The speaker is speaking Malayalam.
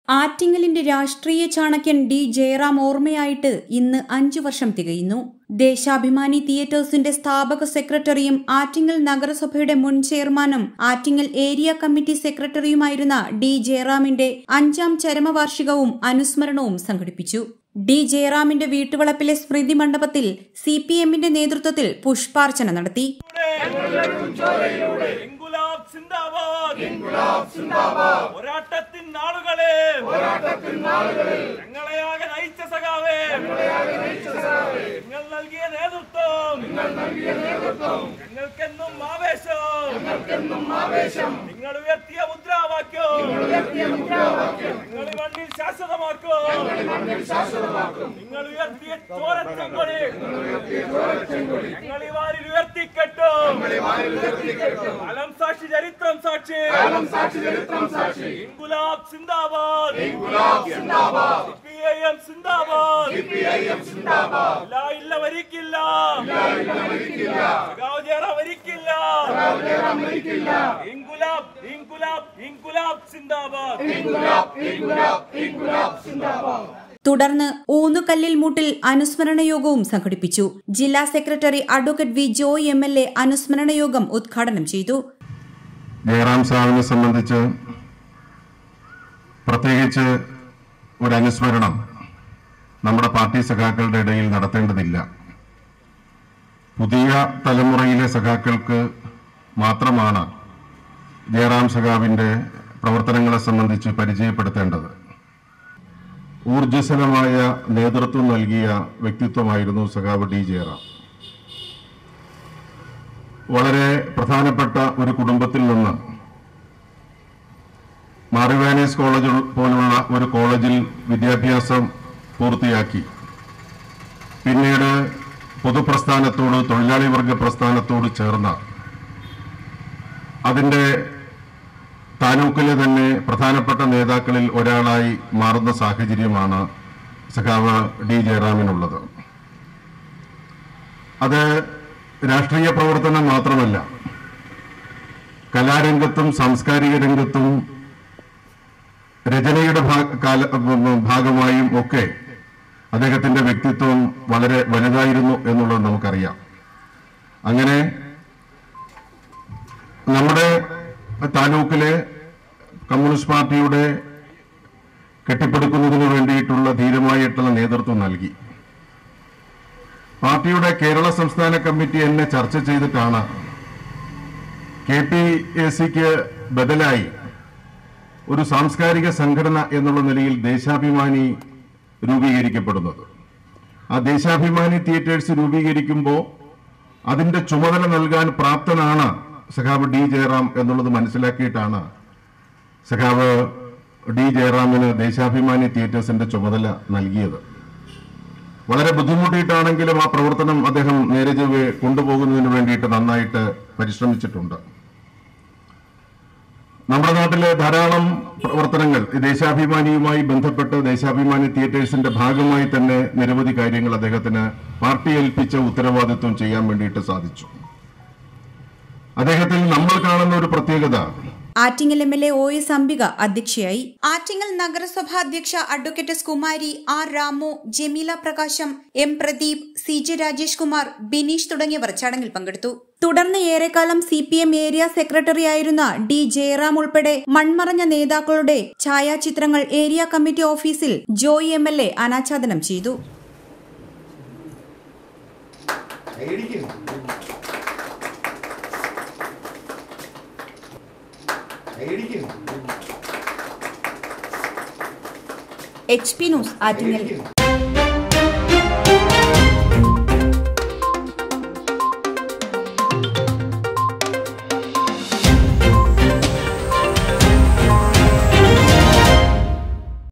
ആറ്റിങ്ങലിന്റെ രാഷ്ട്രീയ ചാണക്യൻ ഡി ജയറാം ഓർമ്മയായിട്ട് ഇന്ന് അഞ്ചു വർഷം തികയുന്നു ദേശാഭിമാനി തിയേറ്റേഴ്സിന്റെ സ്ഥാപക സെക്രട്ടറിയും ആറ്റിങ്ങൽ നഗരസഭയുടെ മുൻ ചെയർമാനും ആറ്റിങ്ങൽ ഏരിയ കമ്മിറ്റി സെക്രട്ടറിയുമായിരുന്ന ഡി ജയറാമിന്റെ അഞ്ചാം ചരമവാർഷികവും അനുസ്മരണവും സംഘടിപ്പിച്ചു ഡി ജയറാമിന്റെ വീട്ടുവളപ്പിലെ സ്മൃതി മണ്ഡപത്തിൽ സി പി എമ്മിന്റെ നേതൃത്വത്തിൽ പുഷ്പാർച്ചന നടത്തി ഇൻകുലാബ് സിന്ദാബാദ് ഇൻകുലാബ് സിന്ദാബാദ് പോരാട്ടത്തിൻ നാളുകളെ പോരാട്ടത്തിൻ നാളുകളിൽ ഞങ്ങളെയാകെ നയിച്ച സഖാവേ ഞങ്ങളെയാകെ നയിച്ച സഖാവേ നിങ്ങൾ നൽകിയ നേതൃത്വം നിങ്ങൾ നൽകിയ നേതൃത്വം ഞങ്ങൾക്കെന്നും ആവേശം ഞങ്ങൾക്കെന്നും ആവേശം നിങ്ങൾ ഉയർത്തിയ മുദ്രാവാക്യം നിങ്ങൾ ഉയർത്തിയ മുദ്രാവാക്യം നിങ്ങൾ ഈ മണ്ണിൽ ശാശ്വതമാക്കും ഞങ്ങൾ ഈ മണ്ണിൽ ശാശ്വതമാക്കും നിങ്ങൾ ഉയർത്തിയ ചോരച്ചെങ്കൊടി നിങ്ങൾ ഉയർത്തിയ ചോരച്ചെങ്കൊടി ഞങ്ങൾ ഈ വാരിൽ ഉയർത്തിക്കെട്ടും കാലം സാക്ഷി ചരിത്രം സാക്ഷി കാലം സാക്ഷി ചരിത്രം സാക്ഷി ഇൻകുലാബ് സിന്ദാബാദ് ഇൻകുലാബ് സിന്ദാബാദ് സിപിഐഎം സിന്ദാബാദ് സിപിഐഎം സിന്ദാബാദ് ഇല്ല ഇല്ല വരിക്കില്ല ഇല്ല ഇല്ല വരിക്കില്ല സഖാവ് ജയറാം വരിക്കില്ല സഖാവ് ജയറാം വരിക്കില്ല ഇൻകുലാബ് ഇൻകുലാബ് ഇൻകുലാബ് സിന്ദാബാദ് ഇൻകുലാബ് ഇൻകുലാബ് ഇൻകുലാബ് സിന്ദാബാദ് തുടർന്ന് ഊന്നുകല്ലിൽ മൂട്ടിൽ അനുസ്മരണ യോഗവും സംഘടിപ്പിച്ചു ജില്ലാ secretary advocate V Joy M L A അനുസ്മരണ യോഗം ഉദ്ഘാടനം ചെയ്തു ജയറാം സാറിനെ സംബന്ധിച്ച് പ്രത്യേകിച്ച് ഒരു അനുസ്മരണം നമ്മുടെ പാർട്ടി സഖാക്കളുടെ ഇടയിൽ നടത്തേണ്ടതില്ല പുതിയ തലമുറയിലെ സഖാക്കൾക്ക് മാത്രമാണ് ജയറാം സഖാവിന്റെ പ്രവർത്തനങ്ങളെ സംബന്ധിച്ച് പരിചയപ്പെടുത്തേണ്ടത് ഊർജ്ജസ്വലമായ നേതൃത്വം നൽകിയ വ്യക്തിത്വമായിരുന്നു സഖാവ് ഡി ജയറാം വളരെ പ്രധാനപ്പെട്ട ഒരു കുടുംബത്തിൽ നിന്ന് മാറിവാനീസ് കോളേജ് പോലുള്ള ഒരു കോളേജിൽ വിദ്യാഭ്യാസം പൂർത്തിയാക്കി പിന്നീട് പൊതുപ്രസ്ഥാനത്തോട് തൊഴിലാളി വർഗ പ്രസ്ഥാനത്തോട് ചേർന്ന അതിന്റെ താലൂക്കിലെ തന്നെ പ്രധാനപ്പെട്ട നേതാക്കളിൽ ഒരാളായി മാറുന്ന സാഹചര്യമാണ് സഖാവ് ഡി ജയറാമിനുള്ളത് അത് രാഷ്ട്രീയ പ്രവർത്തനം മാത്രമല്ല കലാരംഗത്തും സാംസ്കാരിക രംഗത്തും രചനയുടെ ഭാ- കാല- ഭാഗമായും ഒക്കെ അദ്ദേഹത്തിന്റെ വ്യക്തിത്വം വളരെ വലുതായിരുന്നു എന്നുള്ളത് നമുക്കറിയാം അങ്ങനെ നമ്മുടെ താലൂക്കിലെ കമ്മ്യൂണിസ്റ്റ് പാർട്ടിയുടെ കെട്ടിപ്പടുക്കുന്നതിന് വേണ്ടിയിട്ടുള്ള ധീരമായിട്ടുള്ള നേതൃത്വം നൽകി പാർട്ടിയുടെ കേരള സംസ്ഥാന കമ്മിറ്റി എന്നെ ചർച്ച ചെയ്തിട്ടാണ് കെ പി എ സിക്ക് ബദലായി ഒരു സാംസ്കാരിക സംഘടന എന്നുള്ള നിലയിൽ ദേശാഭിമാനി രൂപീകരിക്കപ്പെടുന്നത് ആ ദേശാഭിമാനി തിയേറ്റേഴ്സ് രൂപീകരിക്കുമ്പോൾ അതിന്റെ ചുമതല നൽകാൻ പ്രാപ്തനാണ് സഖാവ് ഡി ജയറാം എന്നുള്ളത് മനസ്സിലാക്കിയിട്ടാണ് സഖാവ് ഡി ജയറാമിന് ദേശാഭിമാനി തിയേറ്റേഴ്സിന്റെ ചുമതല നൽകിയത് വളരെ ബുദ്ധിമുട്ടിയിട്ടാണെങ്കിലും ആ പ്രവർത്തനം അദ്ദേഹം നേരെ ചൊവ്വെ കൊണ്ടുപോകുന്നതിന് വേണ്ടിയിട്ട് നന്നായിട്ട് പരിശ്രമിച്ചിട്ടുണ്ട് നമ്മുടെ നാട്ടിലെ ധാരാളം പ്രവർത്തനങ്ങൾ ഈ ദേശാഭിമാനിയുമായി ബന്ധപ്പെട്ട് ദേശാഭിമാനി തിയേറ്റേഴ്സിന്റെ ഭാഗമായി തന്നെ നിരവധി കാര്യങ്ങൾ അദ്ദേഹത്തിന് പാർട്ടി ഏൽപ്പിച്ച ഉത്തരവാദിത്വം ചെയ്യാൻ വേണ്ടിയിട്ട് സാധിച്ചു അദ്ദേഹത്തിൽ നമ്മൾ കാണുന്ന ഒരു പ്രത്യേകത Attingal M L A O S Ambika അധ്യക്ഷയായി ആറ്റിങ്ങൽ നഗരസഭാ അധ്യക്ഷ advocate S Kumari R Ramu Jameela Prakasham M Pradeep C J Rajesh Kumar Bineesh തുടങ്ങിയവർ ചടങ്ങിൽ പങ്കെടുത്തു തുടർന്ന് ഏറെക്കാലം സി പി എം ഏരിയ സെക്രട്ടറിയായിരുന്ന ഡി ജയറാം ഉൾപ്പെടെ മൺമറഞ്ഞ നേതാക്കളുടെ ഛായാചിത്രങ്ങൾ ഏരിയ കമ്മിറ്റി ഓഫീസിൽ ജോയ് എം എൽ എ അനാച്ഛാദനം ചെയ്തു എച്ച് പി ന്യൂസ് ആറ്റിങ്ങൽ